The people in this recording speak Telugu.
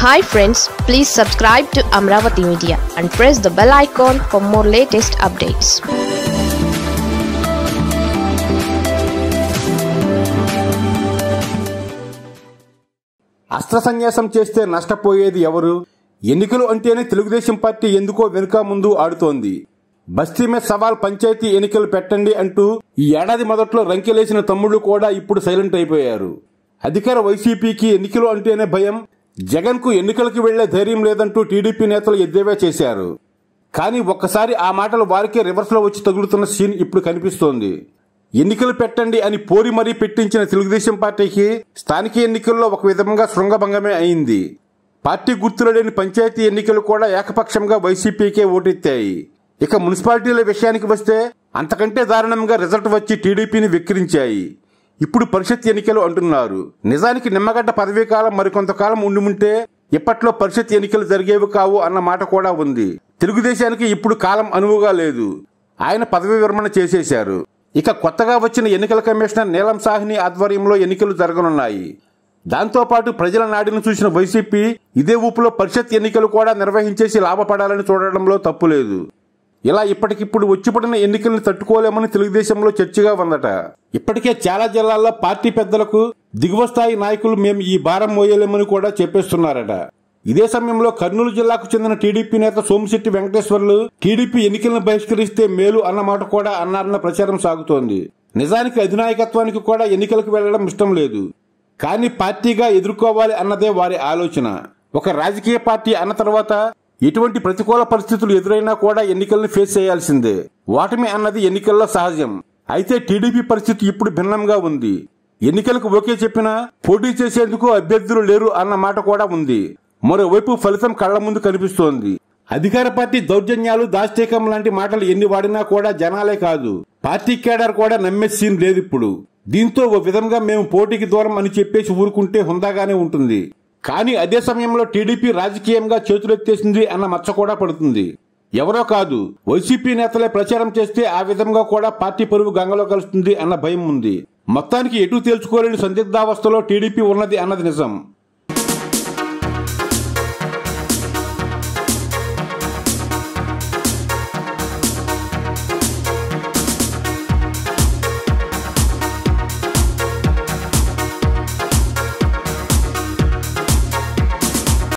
hi friends please subscribe to Amaravati media and press the bell icon for more latest updates అస్త్ర సన్యాసం చేస్తే నష్టపోయేది ఎవరు ఎన్నికలు అంటేనే తెలుగుదేశం పార్టీ ఎందుకో వెనుక ముందు ఆడుతోంది బస్తీ మీద సవాల్ పంచాయతీ ఎన్నికలు పెట్టండి అంటూ ఈ ఏడాది మొదట్లో రంకెలేసిన తమ్ముళ్లు కూడా ఇప్పుడు సైలెంట్ అయిపోయారు అధికార వైసీపీకి ఎన్నికలు అంటేనే భయం జగన్ కు ఎన్నికలకు వెళ్లే ధైర్యం లేదంటూ టీడీపీ నేతలు ఎద్దేవా చేశారు కానీ ఒక్కసారి ఆ మాటలు వారికే రివర్స్ లో వచ్చి తగులుతున్న సీన్ ఇప్పుడు కనిపిస్తోంది ఎన్నికలు పెట్టండి అని పోరి మరీ పెట్టించిన తెలుగుదేశం పార్టీకి స్థానిక ఎన్నికల్లో ఒక విధంగా శృంగభంగమే అయింది పార్టీ గుర్తులు లేని పంచాయతీ ఎన్నికలు కూడా ఏకపక్షంగా వైసీపీకే ఓటెత్తాయి ఇక మున్సిపాలిటీల విషయానికి వస్తే అంతకంటే దారుణంగా రిజల్ట్ వచ్చి టీడీపీని వెక్కిరించాయి ఇప్పుడు పరిషత్ ఎన్నికలు అంటున్నారు నిజానికి నిమ్మగడ్డ పదవీ కాలం మరికొంతకాలం ఉండి ఉంటే ఇప్పట్లో పరిషత్ ఎన్నికలు జరిగేవి కావు అన్న మాట కూడా ఉంది తెలుగుదేశానికి ఇప్పుడు కాలం అనువుగా లేదు ఆయన పదవి విరమణ చేసేశారు ఇక కొత్తగా వచ్చిన ఎన్నికల కమిషనర్ నీలం సాహ్ని ఆధ్వర్యంలో ఎన్నికలు జరగనున్నాయి దాంతోపాటు ప్రజల నాడిని చూసిన వైసీపీ ఇదే ఊపులో పరిషత్ ఎన్నికలు కూడా నిర్వహించేసి లాభపడాలని చూడడంలో తప్పులేదు ఇలా ఇప్పటికిప్పుడు వచ్చిపడిన ఎన్నికల్ని తట్టుకోలేమని తెలుగుదేశంలో చర్చగా ఉందట ఇప్పటికే చాలా జిల్లాల్లో పార్టీ పెద్దలకు దిగువ స్థాయి నాయకులు మేము ఈ భారం మోయలేమని కూడా చెప్పేస్తున్నారట ఇదే సమయంలో కర్నూలు జిల్లాకు చెందిన టీడీపీ నేత సోమిశెట్టి వెంకటేశ్వర్లు టీడీపీ ఎన్నికలను బహిష్కరిస్తే మేలు అన్న మాట కూడా అన్నారన్న ప్రచారం సాగుతోంది నిజానికి అధినాయకత్వానికి కూడా ఎన్నికలకు వెళ్లడం ఇష్టం లేదు కానీ పార్టీగా ఎదుర్కోవాలి అన్నదే వారి ఆలోచన ఒక రాజకీయ పార్టీ అన్న తర్వాత ఎటువంటి ప్రతికూల పరిస్థితులు ఎదురైనా కూడా ఎన్నికల్ని ఫేస్ చేయాల్సిందే ఓటమి అన్నది ఎన్నికల్లో సహజం అయితే టీడీపీ పరిస్థితి ఇప్పుడు భిన్నంగా ఉంది ఎన్నికలకు ఓకే చెప్పినా పోటీ చేసేందుకు అభ్యర్థులు లేరు అన్న మాట కూడా ఉంది మరోవైపు ఫలితం కళ్ల ముందు కనిపిస్తోంది అధికార పార్టీ దౌర్జన్యాలు దాష్టీకం లాంటి మాటలు ఎన్ని వాడినా కూడా జనాలే కాదు పార్టీ కేడర్ కూడా నమ్మే సీన్ లేదు ఇప్పుడు దీంతో ఓ విధంగా మేము పోటీకి దూరం అని చెప్పేసి ఊరుకుంటే హుందాగానే ఉంటుంది కానీ అదే సమయంలో టీడీపీ రాజకీయంగా చేతులెత్తేసింది అన్న మచ్చ కూడా పడుతుంది ఎవరో కాదు వైసీపీ నేతలే ప్రచారం చేస్తే ఆ విధంగా కూడా పార్టీ పరువు గంగలో కలుస్తుంది అన్న భయం ఉంది మొత్తానికి ఎటు తేల్చుకోలేని సందిగ్ధావస్థలో టీడీపీ ఉన్నది అన్నది నిజం